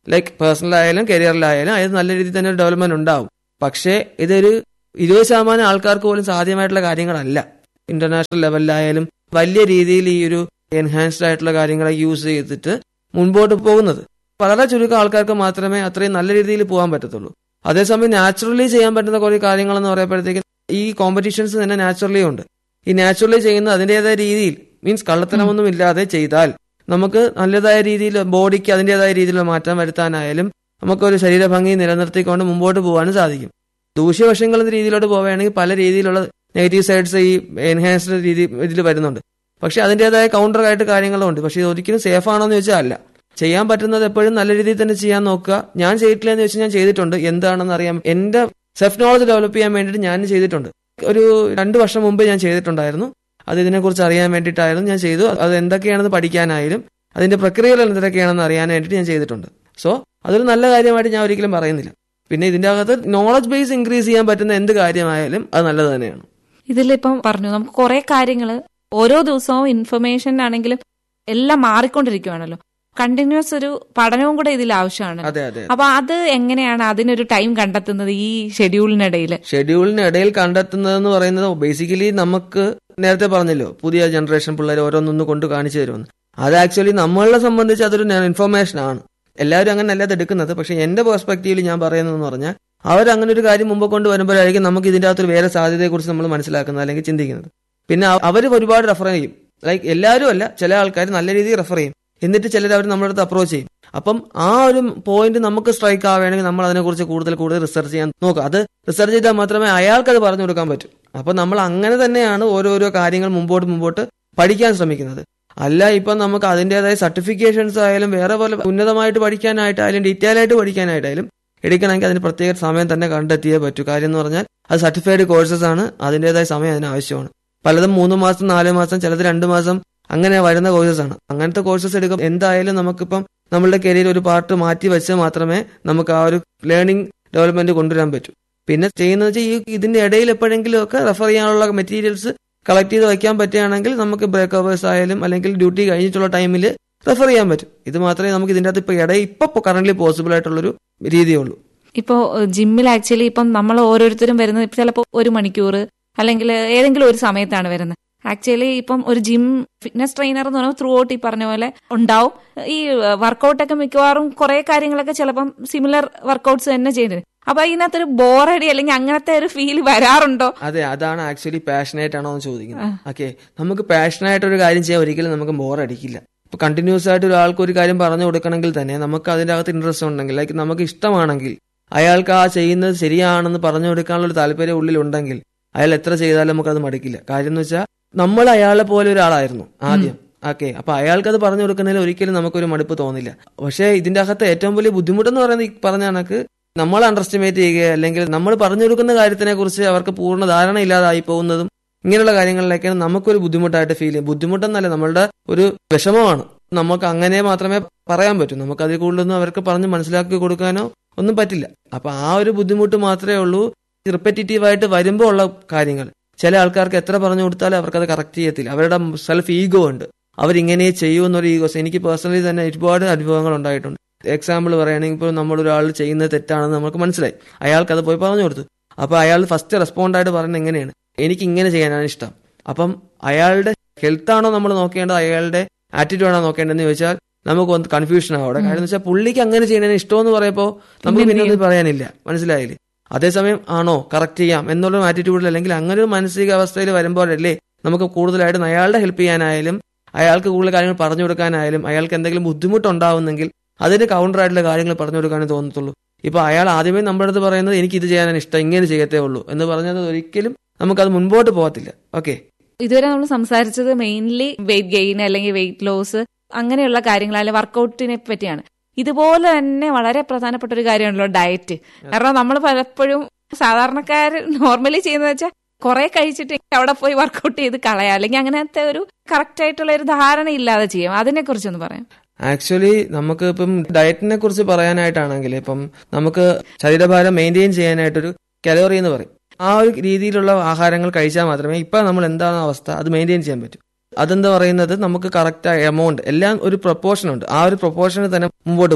Speaker 6: ലൈക്ക് പേഴ്സണലായാലും കരിയറിലായാലും അത് നല്ല രീതിയിൽ തന്നെ ഒരു ഡെവലപ്മെന്റ് ഉണ്ടാവും പക്ഷേ ഇതൊരു ഇരുപത് ശതമാനം ആൾക്കാർക്ക് പോലും സാധ്യമായിട്ടുള്ള കാര്യങ്ങളല്ല ഇന്റർനാഷണൽ ലെവലിലായാലും വലിയ രീതിയിൽ ഈ ഒരു എൻഹാൻസ്ഡ് ആയിട്ടുള്ള കാര്യങ്ങളെ യൂസ് ചെയ്തിട്ട് മുൻപോട്ട് പോകുന്നത് വളരെ ചുരുക്കം ആൾക്കാർക്ക് മാത്രമേ അത്രയും നല്ല രീതിയിൽ പോകാൻ പറ്റത്തുള്ളൂ അതേസമയം നാച്ചുറലി ചെയ്യാൻ പറ്റുന്ന കുറേ കാര്യങ്ങളെന്ന് പറയുമ്പോഴത്തേക്കും ഈ കോമ്പറ്റീഷൻസ് തന്നെ നാച്ചുറലി ഉണ്ട് ഈ നാച്ചുറലി ചെയ്യുന്ന അതിൻ്റെതായ രീതിയിൽ മീൻസ് കള്ളത്തനമൊന്നും ഇല്ലാതെ ചെയ്താൽ നമുക്ക് നല്ലതായ രീതിയിൽ ബോഡിക്ക് അതിൻ്റെതായ രീതിയിലുള്ള മാറ്റം വരുത്താനായാലും നമുക്കൊരു ശരീരഭംഗി നിലനിർത്തിക്കൊണ്ട് മുമ്പോട്ട് പോകാനും സാധിക്കും ദൂഷ്യവശങ്ങൾ എന്ന രീതിയിലോട്ട് പോവുകയാണെങ്കിൽ പല രീതിയിലുള്ള നെഗറ്റീവ് സൈഡ്സ് ഈ എൻഹാൻസ്ഡ് രീതി ഇതിൽ വരുന്നുണ്ട് പക്ഷെ അതിൻ്റെതായ കൗണ്ടർ ആയിട്ട് കാര്യങ്ങളും ഉണ്ട് പക്ഷെ ഇത് ഒരിക്കലും സേഫ് ആണോ എന്ന് ചോദിച്ചാൽ അല്ല ചെയ്യാൻ പറ്റുന്നത് എപ്പോഴും നല്ല രീതിയിൽ തന്നെ ചെയ്യാൻ നോക്കുക ഞാൻ ചെയ്തിട്ടില്ല എന്ന് വെച്ചാൽ ഞാൻ ചെയ്തിട്ടുണ്ട് എന്താണെന്ന് അറിയാം എന്റെ സെൽഫ് നോളജ് ഡെവലപ്പ് ചെയ്യാൻ വേണ്ടിയിട്ട് ഞാൻ ചെയ്തിട്ടുണ്ട് ഒരു രണ്ട് വർഷം മുമ്പ് ഞാൻ ചെയ്തിട്ടുണ്ടായിരുന്നു അത് ഇതിനെക്കുറിച്ച് അറിയാൻ വേണ്ടിയിട്ടായിരുന്നു ഞാൻ ചെയ്തു അത് എന്തൊക്കെയാണെന്ന് പഠിക്കാനായാലും അതിന്റെ പ്രക്രിയകൾ എന്തൊക്കെയാണെന്ന് അറിയാൻ വേണ്ടിയിട്ട് ഞാൻ ചെയ്തിട്ടുണ്ട് സോ അതൊരു നല്ല കാര്യമായിട്ട് ഞാൻ ഒരിക്കലും പറയുന്നില്ല പിന്നെ ഇതിന്റെ അകത്ത് നോളജ് ബേസ് ഇൻക്രീസ് ചെയ്യാൻ പറ്റുന്ന എന്ത് കാര്യമായാലും അത് നല്ലത് തന്നെയാണ്
Speaker 9: ഇതിലിപ്പം പറഞ്ഞു നമുക്ക് കുറെ കാര്യങ്ങൾ ഓരോ ദിവസവും ഇൻഫർമേഷൻ ആണെങ്കിലും എല്ലാം മാറിക്കൊണ്ടിരിക്കുവാണല്ലോ കണ്ടിന്യൂസ് ഒരു പഠനവും കൂടെ ഇതിൽ ആവശ്യമാണ്
Speaker 6: അതെ അതെ
Speaker 9: അപ്പൊ അത് എങ്ങനെയാണ് അതിനൊരു ടൈം കണ്ടെത്തുന്നത് ഈ ഷെഡ്യൂളിനിടയിൽ
Speaker 6: ഷെഡ്യൂളിനിടയിൽ കണ്ടെത്തുന്നതെന്ന് പറയുന്നത് ബേസിക്കലി നമുക്ക് നേരത്തെ പറഞ്ഞല്ലോ പുതിയ ജനറേഷൻ പിള്ളേർ ഓരോന്നൊന്ന് കൊണ്ട് കാണിച്ചു തരുമെന്ന് അത് ആക്ച്വലി നമ്മളെ സംബന്ധിച്ച് അതൊരു ഇൻഫർമേഷൻ ആണ് എല്ലാവരും അങ്ങനെ അല്ലാതെ എടുക്കുന്നത് പക്ഷെ എന്റെ പെർസ്പെക്റ്റീവിൽ ഞാൻ പറയുന്നതെന്ന് പറഞ്ഞാൽ അവരങ്ങനെ ഒരു കാര്യം മുമ്പ് കൊണ്ട് വരുമ്പോഴായിരിക്കും നമുക്ക് ഇതിന്റെ അകത്തൊരു വേറെ സാധ്യതയെക്കുറിച്ച് നമ്മൾ മനസ്സിലാക്കുന്നത് അല്ലെങ്കിൽ ചിന്തിക്കുന്നത് പിന്നെ അവർ ഒരുപാട് റെഫർ ചെയ്യും ലൈക്ക് എല്ലാവരും അല്ല ചില ആൾക്കാർ നല്ല രീതിയിൽ റെഫർ ചെയ്യും എന്നിട്ട് ചിലർ അവർ നമ്മുടെ അടുത്ത് അപ്രോച്ച് ചെയ്യും അപ്പം ആ ഒരു പോയിന്റ് നമുക്ക് സ്ട്രൈക്ക് ആവുകയാണെങ്കിൽ നമ്മൾ അതിനെക്കുറിച്ച് കൂടുതൽ കൂടുതൽ റിസർച്ച് ചെയ്യാൻ നോക്കുക അത് റിസർച്ച് ചെയ്താൽ മാത്രമേ അയാൾക്ക് അത് പറഞ്ഞു കൊടുക്കാൻ പറ്റൂ അപ്പൊ നമ്മൾ അങ്ങനെ തന്നെയാണ് ഓരോരോ കാര്യങ്ങൾ മുമ്പോട്ട് മുമ്പോട്ട് പഠിക്കാൻ ശ്രമിക്കുന്നത് അല്ല ഇപ്പം നമുക്ക് അതിൻ്റെതായ സർട്ടിഫിക്കേഷൻസ് ആയാലും വേറെ പോലെ ഉന്നതമായിട്ട് പഠിക്കാനായിട്ടായാലും ഡീറ്റെയിൽ ആയിട്ട് പഠിക്കാനായിട്ടായാലും എടുക്കണമെങ്കിൽ അതിന് പ്രത്യേക സമയം തന്നെ കണ്ടെത്തിയേ പറ്റൂ കാര്യം എന്ന് പറഞ്ഞാൽ അത് സർട്ടിഫൈഡ് കോഴ്സസ് ആണ് അതിൻ്റെതായ സമയം അതിന് ആവശ്യമാണ് പലതും മൂന്ന് മാസം നാല് മാസം ചിലത് രണ്ട് മാസം അങ്ങനെ വരുന്ന കോഴ്സസ് ആണ് അങ്ങനത്തെ കോഴ്സസ് എടുക്കും എന്തായാലും നമുക്കിപ്പം നമ്മളുടെ കരിയർ ഒരു പാർട്ട് മാറ്റി വെച്ചാൽ മാത്രമേ നമുക്ക് ആ ഒരു ലേണിംഗ് ഡെവലപ്മെന്റ് കൊണ്ടുവരാൻ പറ്റൂ പിന്നെ ചെയ്യുന്നത് വെച്ചാൽ ഈ ഇതിന്റെ ഇടയിൽ എപ്പോഴെങ്കിലും ഒക്കെ റെഫർ ചെയ്യാനുള്ള മെറ്റീരിയൽസ് കളക്ട് ചെയ്ത് വയ്ക്കാൻ പറ്റുകയാണെങ്കിൽ നമുക്ക് ബ്രേക്ക് അവേഴ്സ് ആയാലും അല്ലെങ്കിൽ ഡ്യൂട്ടി കഴിഞ്ഞിട്ടുള്ള ടൈമിൽ റെഫർ ചെയ്യാൻ പറ്റും ഇത് മാത്രമേ നമുക്ക് ഇതിന്റെ അകത്ത് ഇപ്പൊ ഇടയിൽ ഇപ്പൊ കറന്റ് പോസിബിൾ ആയിട്ടുള്ളൊരു രീതിയുള്ളൂ
Speaker 9: ഇപ്പോ ജിമ്മിൽ ആക്ച്വലി ഇപ്പം നമ്മൾ ഓരോരുത്തരും വരുന്നത് ചിലപ്പോൾ ഒരു മണിക്കൂർ അല്ലെങ്കിൽ ഏതെങ്കിലും ഒരു സമയത്താണ് വരുന്നത് ആക്ച്വലി ഇപ്പം ഒരു ജിം ഫിറ്റ്നസ് ട്രെയിനർ എന്ന് പറയുമ്പോൾ ത്രൂ ഔട്ട് ഈ പറഞ്ഞ പോലെ ഉണ്ടാവും ഈ വർക്കൗട്ടൊക്കെ മിക്കവാറും കുറെ കാര്യങ്ങളൊക്കെ ചിലപ്പം സിമിലർ വർക്കൗട്ട്സ് തന്നെ ചെയ്യുന്നത് അപ്പൊ ഇതിനകത്തൊരു ബോറടി അല്ലെങ്കിൽ അങ്ങനത്തെ ഒരു ഫീൽ വരാറുണ്ടോ
Speaker 6: അതെ അതാണ് ആക്ച്വലി പാഷനേറ്റ് ആണോ എന്ന് ചോദിക്കുന്നത് ഓക്കെ നമുക്ക് പാഷനായിട്ട് ഒരു കാര്യം ചെയ്യാൻ ഒരിക്കലും നമുക്ക് ബോർ അടിക്കില്ല ഇപ്പൊ കണ്ടിന്യൂസ് ആയിട്ട് ഒരാൾക്ക് ഒരു കാര്യം പറഞ്ഞു കൊടുക്കണമെങ്കിൽ തന്നെ നമുക്ക് അതിന്റെ അകത്ത് ഇൻട്രസ്റ്റ് ഉണ്ടെങ്കിൽ ലൈക്ക് നമുക്ക് ഇഷ്ടമാണെങ്കിൽ അയാൾക്ക് ആ ചെയ്യുന്നത് ശരിയാണെന്ന് പറഞ്ഞു കൊടുക്കാനുള്ള ഒരു താല്പര്യം ഉള്ളിലുണ്ടെങ്കിൽ അയാൾ എത്ര ചെയ്താലും നമുക്ക് അത് മടിക്കില്ല കാര്യം എന്ന് വെച്ചാൽ നമ്മൾ അയാളെ പോലെ ഒരാളായിരുന്നു ആദ്യം ഓക്കെ അപ്പൊ അയാൾക്ക് അത് പറഞ്ഞു കൊടുക്കുന്നതിൽ ഒരിക്കലും നമുക്കൊരു മടുപ്പ് തോന്നില്ല പക്ഷേ ഇതിന്റെ അകത്ത് ഏറ്റവും വലിയ ബുദ്ധിമുട്ടെന്ന് പറയുന്നത് ഈ പറഞ്ഞ കണക്ക് നമ്മൾ അണ്ടർ എസ്റ്റിമേറ്റ് ചെയ്യുക അല്ലെങ്കിൽ നമ്മൾ പറഞ്ഞു കൊടുക്കുന്ന കാര്യത്തിനെ കുറിച്ച് അവർക്ക് പൂർണ്ണ ധാരണ ഇല്ലാതായി പോകുന്നതും ഇങ്ങനെയുള്ള കാര്യങ്ങളിലേക്കാണ് നമുക്കൊരു ബുദ്ധിമുട്ടായിട്ട് ഫീൽ ചെയ്യും ബുദ്ധിമുട്ടെന്നല്ല നമ്മളുടെ ഒരു വിഷമമാണ് നമുക്ക് അങ്ങനെ മാത്രമേ പറയാൻ പറ്റൂ നമുക്ക് അതിൽ കൂടുതലൊന്നും അവർക്ക് പറഞ്ഞ് മനസ്സിലാക്കി കൊടുക്കാനോ ഒന്നും പറ്റില്ല അപ്പൊ ആ ഒരു ബുദ്ധിമുട്ട് മാത്രമേ ഉള്ളൂ റിപ്പറ്റീറ്റീവായിട്ട് വരുമ്പോൾ ഉള്ള കാര്യങ്ങൾ ചില ആൾക്കാർക്ക് എത്ര പറഞ്ഞു കൊടുത്താലും അവർക്കത് കറക്റ്റ് ചെയ്യത്തില്ല അവരുടെ സെൽഫ് ഈഗോ ഉണ്ട് അവരിങ്ങനെ ചെയ്യുമെന്നൊരു ഈഗോസ് എനിക്ക് പേഴ്സണലി തന്നെ ഒരുപാട് അനുഭവങ്ങൾ ഉണ്ടായിട്ടുണ്ട് എക്സാമ്പിൾ പറയുകയാണെങ്കിൽ ഇപ്പോൾ നമ്മൾ ഒരാൾ ചെയ്യുന്നത് തെറ്റാണെന്ന് നമുക്ക് മനസ്സിലായി അയാൾക്ക് അത് പോയി പറഞ്ഞു കൊടുത്തു അപ്പൊ അയാൾ ഫസ്റ്റ് റെസ്പോണ്ട് ആയിട്ട് പറയുന്നത് എങ്ങനെയാണ് എനിക്ക് ഇങ്ങനെ ചെയ്യാനാണ് ഇഷ്ടം അപ്പം അയാളുടെ ഹെൽത്ത് ആണോ നമ്മൾ നോക്കേണ്ടത് അയാളുടെ ആറ്റിറ്റ്യൂഡ് ആണോ നോക്കേണ്ടതെന്ന് ചോദിച്ചാൽ നമുക്ക് ഒന്ന് കൺഫ്യൂഷൻ ആവും അവിടെ കാര്യം എന്ന് വെച്ചാൽ പുള്ളിക്ക് അങ്ങനെ ചെയ്യുന്നതിന് ഇഷ്ടമെന്ന് പറയുമ്പോൾ നമുക്ക് പിന്നെ ഒന്നും പറയാനില്ല മനസ്സിലായില്ലേ അതേസമയം ആണോ കറക്റ്റ് ചെയ്യാം എന്നുള്ള ആറ്റിറ്റ്യൂഡിൽ അല്ലെങ്കിൽ അങ്ങനെ ഒരു മാനസികാവസ്ഥയിൽ വരുമ്പോഴല്ലേ നമുക്ക് കൂടുതലായിട്ട് അയാളുടെ ഹെൽപ്പ് ചെയ്യാനായാലും അയാൾക്ക് കൂടുതൽ കാര്യങ്ങൾ പറഞ്ഞു കൊടുക്കാനായാലും അയാൾക്ക് എന്തെങ്കിലും ബുദ്ധിമുട്ടുണ്ടാവുന്നെങ്കിൽ അതിന് കൗണ്ടർ ആയിട്ടുള്ള കാര്യങ്ങൾ പറഞ്ഞു കൊടുക്കാനേ തോന്നത്തുള്ളൂ ഇപ്പൊ അയാൾ ആദ്യമേ നമ്മുടെ അടുത്ത് പറയുന്നത് എനിക്ക് ഇത് ചെയ്യാനാണ് ഇഷ്ടം ഇങ്ങനെ ചെയ്യത്തേ ഉള്ളൂ എന്ന് പറഞ്ഞത് ഒരിക്കലും നമുക്കത് മുൻപോട്ട് പോകത്തില്ല ഓക്കെ
Speaker 9: ഇതുവരെ നമ്മൾ സംസാരിച്ചത് മെയിൻലി വെയിറ്റ് ഗെയിൻ അല്ലെങ്കിൽ വെയിറ്റ് ലോസ് അങ്ങനെയുള്ള കാര്യങ്ങൾ അല്ലെങ്കിൽ വർക്കൗട്ടിനെ പറ്റിയാണ് ഇതുപോലെ തന്നെ വളരെ പ്രധാനപ്പെട്ട ഒരു കാര്യമാണല്ലോ ഡയറ്റ് കാരണം നമ്മൾ പലപ്പോഴും സാധാരണക്കാർ നോർമലി ചെയ്യുന്നത് വെച്ചാൽ കുറെ കഴിച്ചിട്ട് അവിടെ പോയി വർക്കൗട്ട് ചെയ്ത് കളയാം അല്ലെങ്കിൽ അങ്ങനത്തെ ഒരു കറക്റ്റ് ആയിട്ടുള്ള ഒരു ധാരണ ഇല്ലാതെ ചെയ്യും അതിനെ കുറിച്ചൊന്ന് പറയാം
Speaker 6: ആക്ച്വലി നമുക്ക് ഇപ്പം ഡയറ്റിനെ കുറിച്ച് പറയാനായിട്ടാണെങ്കിൽ ഇപ്പം നമുക്ക് ശരീരഭാരം മെയിൻറ്റെയിൻ ചെയ്യാനായിട്ടൊരു കലോറി എന്ന് പറയും ആ ഒരു രീതിയിലുള്ള ആഹാരങ്ങൾ കഴിച്ചാൽ മാത്രമേ ഇപ്പൊ നമ്മൾ എന്താണ് അവസ്ഥ അത് മെയിൻറ്റെയിൻ ചെയ്യാൻ പറ്റും അതെന്താ പറയുന്നത് നമുക്ക് കറക്റ്റ് എമൗണ്ട് എല്ലാം ഒരു പ്രൊപ്പോർഷൻ ഉണ്ട് ആ ഒരു പ്രൊപ്പോർഷനിൽ തന്നെ മുമ്പോട്ട് പോകണം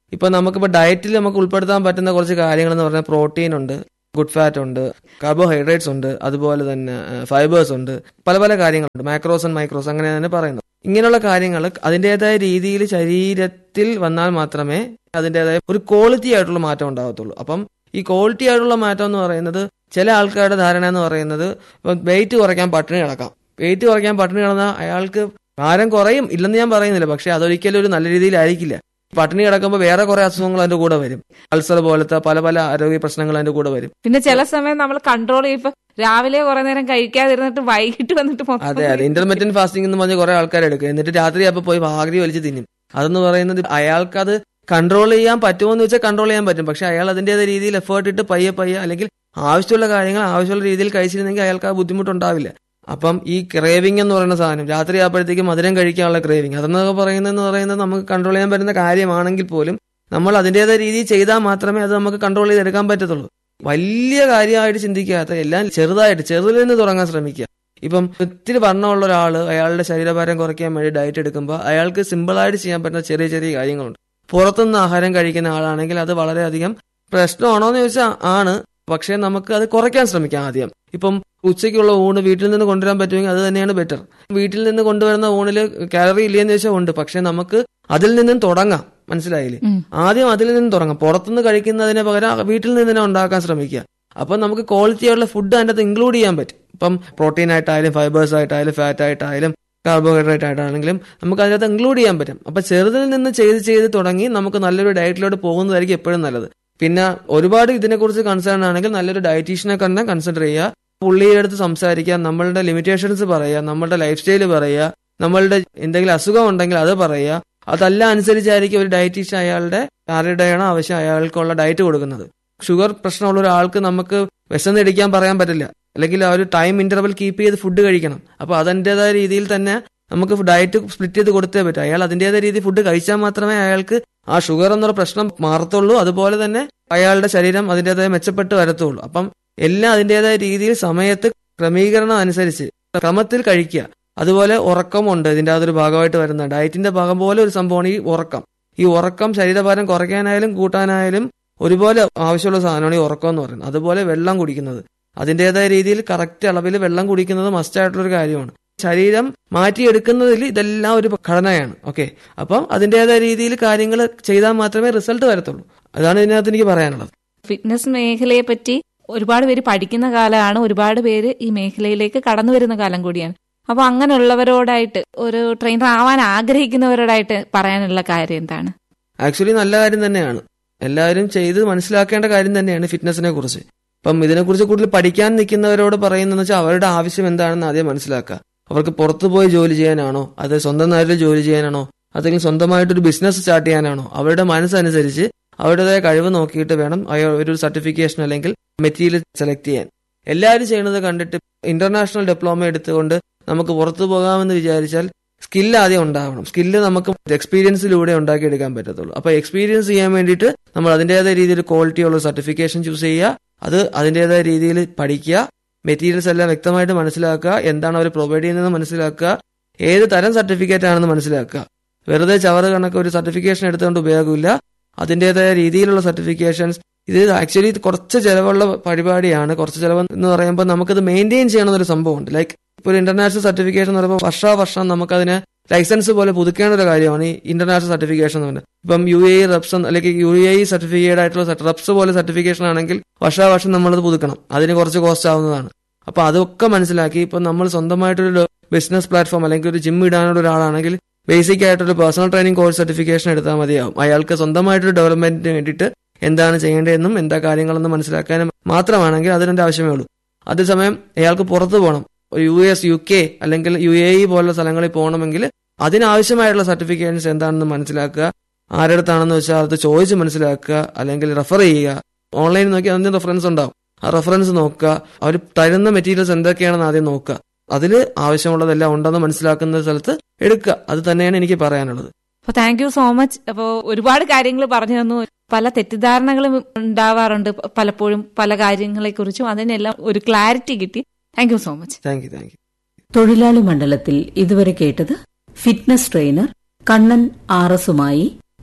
Speaker 6: ഇപ്പൊ നമുക്കിപ്പോ ഡയറ്റിൽ നമുക്ക് ഉൾപ്പെടുത്താൻ പറ്റുന്ന കുറച്ച് കാര്യങ്ങൾ എന്ന് പറഞ്ഞാൽ പ്രോട്ടീൻ ഉണ്ട് ഗുഡ് ഫാറ്റ് ഉണ്ട് കാർബോഹൈഡ്രേറ്റ്സ് ഉണ്ട് അതുപോലെ തന്നെ ഫൈബേഴ്സ് ഉണ്ട് പല പല കാര്യങ്ങളുണ്ട് മാക്രോസ് ആൻഡ് മൈക്രോസ് അങ്ങനെ തന്നെ പറയുന്നത് ഇങ്ങനെയുള്ള കാര്യങ്ങൾ അതിൻ്റെതായ രീതിയിൽ ശരീരത്തിൽ വന്നാൽ മാത്രമേ അതിൻ്റെതായ ഒരു ക്വാളിറ്റി ആയിട്ടുള്ള മാറ്റം ഉണ്ടാകത്തുള്ളൂ അപ്പം ഈ ക്വാളിറ്റി ആയിട്ടുള്ള മാറ്റം എന്ന് പറയുന്നത് ചില ആൾക്കാരുടെ ധാരണ എന്ന് പറയുന്നത് വെയിറ്റ് കുറയ്ക്കാൻ പട്ടിണി കിടക്കാം വെയിറ്റ് കുറയ്ക്കാൻ പട്ടിണി കിടന്നാൽ അയാൾക്ക് ഭാരം കുറയും ഇല്ലെന്ന് ഞാൻ പറയുന്നില്ല പക്ഷെ അതൊരിക്കലും ഒരു നല്ല രീതിയിലായിരിക്കില്ല പട്ടിണി കിടക്കുമ്പോൾ വേറെ കുറെ അസുഖങ്ങൾ അതിന്റെ കൂടെ വരും അൾസർ പോലത്തെ പല പല ആരോഗ്യ പ്രശ്നങ്ങൾ അതിന്റെ കൂടെ വരും
Speaker 9: പിന്നെ ചില സമയം നമ്മൾ കൺട്രോൾ ചെയ്യുമ്പോ രാവിലെ കുറെ നേരം കഴിക്കാതിരുന്നിട്ട് വൈകിട്ട് വന്നിട്ട് മൊത്തം
Speaker 6: അതെ അതെ ഇന്റർമീഡിയറ്റ് ഫാസ്റ്റിംഗ് എന്ന് പറഞ്ഞ് കുറെ ആൾക്കാർ എടുക്കും എന്നിട്ട് രാത്രി അപ്പൊ പോയി ഭാഗ്രി വലിച്ച് തിന്നും അതെന്ന് പറയുന്നത് അയാൾക്കത് കൺട്രോൾ ചെയ്യാൻ പറ്റുമോ എന്ന് വെച്ചാൽ കൺട്രോൾ ചെയ്യാൻ പറ്റും പക്ഷെ അയാൾ അതിന്റേതായ രീതിയിൽ എഫേർട്ട് ഇട്ട് പയ്യെ പയ്യെ അല്ലെങ്കിൽ ആവശ്യമുള്ള കാര്യങ്ങൾ ആവശ്യമുള്ള രീതിയിൽ കഴിച്ചിരുന്നെങ്കിൽ അയാൾക്ക് ആ ബുദ്ധിമുട്ടുണ്ടാവില്ല അപ്പം ഈ ക്രേവിംഗ് എന്ന് പറയുന്ന സാധനം രാത്രി ആകുമ്പോഴത്തേക്കും മധുരം കഴിക്കാനുള്ള ക്രേവിംഗ് അതെന്നൊക്കെ പറയുന്നതെന്ന് പറയുന്നത് നമുക്ക് കൺട്രോൾ ചെയ്യാൻ പറ്റുന്ന കാര്യമാണെങ്കിൽ പോലും നമ്മൾ അതിൻ്റെതായ രീതിയിൽ ചെയ്താൽ മാത്രമേ അത് നമുക്ക് കൺട്രോൾ ചെയ്തെടുക്കാൻ പറ്റത്തുള്ളൂ വലിയ കാര്യമായിട്ട് ചിന്തിക്കാത്ത എല്ലാം ചെറുതായിട്ട് ചെറുതിൽ നിന്ന് തുടങ്ങാൻ ശ്രമിക്കുക ഇപ്പം ഒത്തിരി വണ്ണമുള്ള ഒരാൾ അയാളുടെ ശരീരഭാരം കുറയ്ക്കാൻ വേണ്ടി ഡയറ്റ് എടുക്കുമ്പോൾ അയാൾക്ക് സിമ്പിളായിട്ട് ചെയ്യാൻ പറ്റുന്ന ചെറിയ ചെറിയ കാര്യങ്ങളുണ്ട് പുറത്തുനിന്ന് ആഹാരം കഴിക്കുന്ന ആളാണെങ്കിൽ അത് വളരെയധികം പ്രശ്നമാണോ എന്ന് ചോദിച്ചാൽ ആണ് പക്ഷേ നമുക്ക് അത് കുറയ്ക്കാൻ ശ്രമിക്കാം ആദ്യം ഇപ്പം ഉച്ചയ്ക്കുള്ള ഊണ് വീട്ടിൽ നിന്ന് കൊണ്ടുവരാൻ പറ്റുമെങ്കിൽ അത് തന്നെയാണ് ബെറ്റർ വീട്ടിൽ നിന്ന് കൊണ്ടുവരുന്ന ഊണിൽ കാലറി ഇല്ലയെന്ന് ചോദിച്ചാൽ ഉണ്ട് പക്ഷെ നമുക്ക് അതിൽ നിന്നും തുടങ്ങാം മനസ്സിലായില്ലേ ആദ്യം അതിൽ നിന്നും തുടങ്ങാം പുറത്തുനിന്ന് കഴിക്കുന്നതിന് പകരം വീട്ടിൽ നിന്ന് തന്നെ ഉണ്ടാക്കാൻ ശ്രമിക്കുക അപ്പൊ നമുക്ക് ക്വാളിറ്റി ആയിട്ടുള്ള ഫുഡ് അതിൻ്റെ അകത്ത് ഇൻക്ലൂഡ് ചെയ്യാൻ പറ്റും ഇപ്പം പ്രോട്ടീൻ ആയിട്ടായാലും ഫൈബേഴ്സ് ആയിട്ടായാലും ഫാറ്റ് ആയിട്ടായാലും കാർബോഹൈഡ്രേറ്റ് ആയിട്ടാണെങ്കിലും നമുക്ക് അതിനകത്ത് ഇൻക്ലൂഡ് ചെയ്യാൻ പറ്റും അപ്പൊ ചെറുതിൽ നിന്ന് ചെയ്ത് ചെയ്ത് തുടങ്ങി നമുക്ക് നല്ലൊരു ഡയറ്റിലോട്ട് പോകുന്നതായിരിക്കും എപ്പോഴും നല്ലത് പിന്നെ ഒരുപാട് ഇതിനെക്കുറിച്ച് കൺസേൺ ആണെങ്കിൽ നല്ലൊരു ഡയറ്റീഷ്യനെ കണ്ടാൽ കൺസിഡർ ചെയ്യുക പുള്ളിയുടെ അടുത്ത് സംസാരിക്കുക നമ്മളുടെ ലിമിറ്റേഷൻസ് പറയുക നമ്മളുടെ ലൈഫ് സ്റ്റൈൽ പറയുക നമ്മളുടെ എന്തെങ്കിലും അസുഖം ഉണ്ടെങ്കിൽ അത് പറയുക അതല്ല അനുസരിച്ചായിരിക്കും ഒരു ഡയറ്റീഷ്യൻ അയാളുടെ ആരുടെയാണോ ആവശ്യം അയാൾക്കുള്ള ഡയറ്റ് കൊടുക്കുന്നത് ഷുഗർ പ്രശ്നമുള്ള ഒരാൾക്ക് നമുക്ക് വിശന്നിടിക്കാൻ പറയാൻ പറ്റില്ല അല്ലെങ്കിൽ ആ ഒരു ടൈം ഇന്റർവൽ കീപ്പ് ചെയ്ത് ഫുഡ് കഴിക്കണം അപ്പൊ അതിൻ്റെതായ രീതിയിൽ തന്നെ നമുക്ക് ഡയറ്റ് സ്പ്ലിറ്റ് ചെയ്ത് കൊടുത്തേ പറ്റും അയാൾ അതിൻ്റെതായ രീതിയിൽ ഫുഡ് കഴിച്ചാൽ മാത്രമേ അയാൾക്ക് ആ ഷുഗർ എന്നുള്ള പ്രശ്നം മാറത്തുള്ളൂ അതുപോലെ തന്നെ അയാളുടെ ശരീരം അതിൻ്റെതായ മെച്ചപ്പെട്ട് വരത്തുള്ളൂ അപ്പം എല്ലാം അതിൻ്റെതായ രീതിയിൽ സമയത്ത് ക്രമീകരണം അനുസരിച്ച് ക്രമത്തിൽ കഴിക്കുക അതുപോലെ ഉറക്കമുണ്ട് ഇതിൻ്റെ അതൊരു ഭാഗമായിട്ട് വരുന്ന ഡയറ്റിന്റെ ഭാഗം പോലെ ഒരു സംഭവമാണ് ഈ ഉറക്കം ഈ ഉറക്കം ശരീരഭാരം കുറയ്ക്കാനായാലും കൂട്ടാനായാലും ഒരുപോലെ ആവശ്യമുള്ള സാധനമാണ് ഈ ഉറക്കം എന്ന് പറയുന്നത് അതുപോലെ വെള്ളം കുടിക്കുന്നത് അതിൻ്റെതായ രീതിയിൽ കറക്റ്റ് അളവിൽ വെള്ളം കുടിക്കുന്നത് മസ്റ്റായിട്ടുള്ള ഒരു കാര്യമാണ് ശരീരം മാറ്റിയെടുക്കുന്നതിൽ ഇതെല്ലാം ഒരു ഘടനയാണ് ഓക്കെ അപ്പം അതിൻ്റെതായ രീതിയിൽ കാര്യങ്ങൾ ചെയ്താൽ മാത്രമേ റിസൾട്ട് വരത്തുള്ളൂ അതാണ് ഇതിനകത്ത് എനിക്ക് പറയാനുള്ളത്
Speaker 9: ഫിറ്റ്നസ് മേഖലയെ പറ്റി ഒരുപാട് പേര് പഠിക്കുന്ന കാലമാണ് ഒരുപാട് പേര് ഈ മേഖലയിലേക്ക് കടന്നു വരുന്ന കാലം കൂടിയാണ് അപ്പൊ അങ്ങനെയുള്ളവരോടായിട്ട് ഒരു ട്രെയിനർ ആവാൻ ആഗ്രഹിക്കുന്നവരോടായിട്ട് പറയാനുള്ള കാര്യം എന്താണ്
Speaker 6: ആക്ച്വലി നല്ല കാര്യം തന്നെയാണ് എല്ലാവരും ചെയ്ത് മനസ്സിലാക്കേണ്ട കാര്യം തന്നെയാണ് ഫിറ്റ്നസിനെ കുറിച്ച് അപ്പം ഇതിനെക്കുറിച്ച് കൂടുതൽ പഠിക്കാൻ നിൽക്കുന്നവരോട് പറയുന്നതെന്ന് വെച്ചാൽ അവരുടെ ആവശ്യം എന്താണെന്ന് ആദ്യം മനസ്സിലാക്കുക അവർക്ക് പുറത്തു പോയി ജോലി ചെയ്യാനാണോ അത് സ്വന്തം നാട്ടിൽ ജോലി ചെയ്യാനാണോ അല്ലെങ്കിൽ സ്വന്തമായിട്ടൊരു ബിസിനസ് സ്റ്റാർട്ട് ചെയ്യാനാണോ അവരുടെ മനസ്സനുസരിച്ച് അവരുടേതായ കഴിവ് നോക്കിയിട്ട് വേണം ഒരു സർട്ടിഫിക്കേഷൻ അല്ലെങ്കിൽ മെറ്റീരിയൽ സെലക്ട് ചെയ്യാൻ എല്ലാവരും ചെയ്യുന്നത് കണ്ടിട്ട് ഇന്റർനാഷണൽ ഡിപ്ലോമ എടുത്തുകൊണ്ട് നമുക്ക് പുറത്തു പോകാമെന്ന് വിചാരിച്ചാൽ സ്കില്ല് ആദ്യം ഉണ്ടാവണം സ്കില്ല് നമുക്ക് എക്സ്പീരിയൻസിലൂടെ ഉണ്ടാക്കിയെടുക്കാൻ പറ്റത്തുള്ളൂ അപ്പൊ എക്സ്പീരിയൻസ് ചെയ്യാൻ വേണ്ടിയിട്ട് നമ്മൾ അതിൻ്റെതായ രീതിയിൽ ക്വാളിറ്റി ഉള്ള സർട്ടിഫിക്കേഷൻ ചൂസ് ചെയ്യുക അത് അതിൻ്റെതായ രീതിയിൽ പഠിക്കുക മെറ്റീരിയൽസ് എല്ലാം വ്യക്തമായിട്ട് മനസ്സിലാക്കുക എന്താണ് അവർ പ്രൊവൈഡ് ചെയ്യുന്നത് മനസ്സിലാക്കുക ഏത് തരം സർട്ടിഫിക്കറ്റ് ആണെന്ന് മനസ്സിലാക്കുക വെറുതെ ചവറ് കണക്ക് ഒരു സർട്ടിഫിക്കേഷൻ എടുത്തുകൊണ്ട് ഉപയോഗമില്ല അതിൻ്റെതായ രീതിയിലുള്ള സർട്ടിഫിക്കേഷൻസ് ഇത് ആക്ച്വലി കുറച്ച് ചിലവുള്ള പരിപാടിയാണ് കുറച്ച് ചിലവ് എന്ന് പറയുമ്പോൾ നമുക്കത് മെയിൻറ്റെയിൻ ചെയ്യണമെന്നൊരു ഒരു സംഭവമുണ്ട് ലൈക്ക് ഇപ്പോൾ ഒരു ഇന്റർനാഷണൽ സർട്ടിഫിക്കേഷൻ എന്ന് പറയുമ്പോൾ വർഷാവർഷം നമുക്കതിന് ലൈസൻസ് പോലെ പുതുക്കേണ്ട ഒരു കാര്യമാണ് ഈ ഇന്റർനാഷണൽ സർട്ടിഫിക്കേഷൻ എന്ന് പറയുന്നത് ഇപ്പം യു എ റെപ്സ് അല്ലെങ്കിൽ യു എ സർട്ടിഫിക്കറ്റ് ആയിട്ടുള്ള റെപ്സ് പോലെ സർട്ടിഫിക്കേഷൻ ആണെങ്കിൽ വർഷാവർഷം നമ്മളത് പുതുക്കണം അതിന് കുറച്ച് കോസ്റ്റ് ആവുന്നതാണ് അപ്പൊ അതൊക്കെ മനസ്സിലാക്കി ഇപ്പൊ നമ്മൾ സ്വന്തമായിട്ടൊരു ബിസിനസ് പ്ലാറ്റ്ഫോം അല്ലെങ്കിൽ ഒരു ജിം ഇടാനുള്ള ഒരാളാണെങ്കിൽ ബേസിക് ആയിട്ടൊരു പേഴ്സണൽ ട്രെയിനിങ് കോഴ്സ് സർട്ടിഫിക്കേഷൻ എടുത്താൽ മതിയാവും അയാൾക്ക് സ്വന്തമായിട്ടൊരു ഡെവലപ്മെന്റിന് വേണ്ടിയിട്ട് എന്താണ് ചെയ്യേണ്ടതെന്നും എന്താ കാര്യങ്ങളെന്നും മനസ്സിലാക്കാനും മാത്രമാണെങ്കിൽ അതിൻ്റെ ആവശ്യമേ ഉള്ളൂ അതേസമയം അയാൾക്ക് പുറത്തു പോകണം യു എസ് യു കെ അല്ലെങ്കിൽ യു എ ഇ പോലുള്ള സ്ഥലങ്ങളിൽ പോകണമെങ്കിൽ അതിനാവശ്യമായിട്ടുള്ള സർട്ടിഫിക്കേഷൻസ് എന്താണെന്ന് മനസ്സിലാക്കുക ആരുടെ വെച്ചാൽ അത് ചോദിച്ച് മനസ്സിലാക്കുക അല്ലെങ്കിൽ റെഫർ ചെയ്യുക ഓൺലൈനിൽ നോക്കി അതിന് റെഫറൻസ് ഉണ്ടാവും ആ റെഫറൻസ് നോക്കുക അവർ തരുന്ന മെറ്റീരിയൽസ് എന്തൊക്കെയാണെന്ന് ആദ്യം നോക്കുക അതിൽ ആവശ്യമുള്ളതെല്ലാം ഉണ്ടെന്ന് മനസ്സിലാക്കുന്ന സ്ഥലത്ത് എടുക്കുക അത് തന്നെയാണ് എനിക്ക് പറയാനുള്ളത്
Speaker 9: അപ്പൊ താങ്ക് യു സോ മച്ച് അപ്പോൾ ഒരുപാട് കാര്യങ്ങൾ പറഞ്ഞു തന്നു പല തെറ്റിദ്ധാരണകളും ഉണ്ടാവാറുണ്ട് പലപ്പോഴും പല കാര്യങ്ങളെ കുറിച്ചും അതിനെല്ലാം ഒരു ക്ലാരിറ്റി കിട്ടി thank you so much
Speaker 6: thank you thank you
Speaker 8: തൊഴിലാളി മണ്ഡലത്തിൽ ഇതുവരെ കേട്ടത് ഫിറ്റ്നസ് ട്രെയിനർ കണ്ണൻ ആർ എസുമായി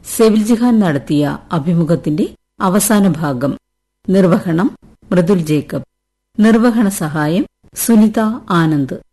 Speaker 8: സെവിൽ ജിഹാൻ നടത്തിയ അഭിമുഖത്തിന്റെ അവസാന ഭാഗം നിർവഹണം മൃദുൽ ജേക്കബ് നിർവഹണ സഹായം സുനിത ആനന്ദ്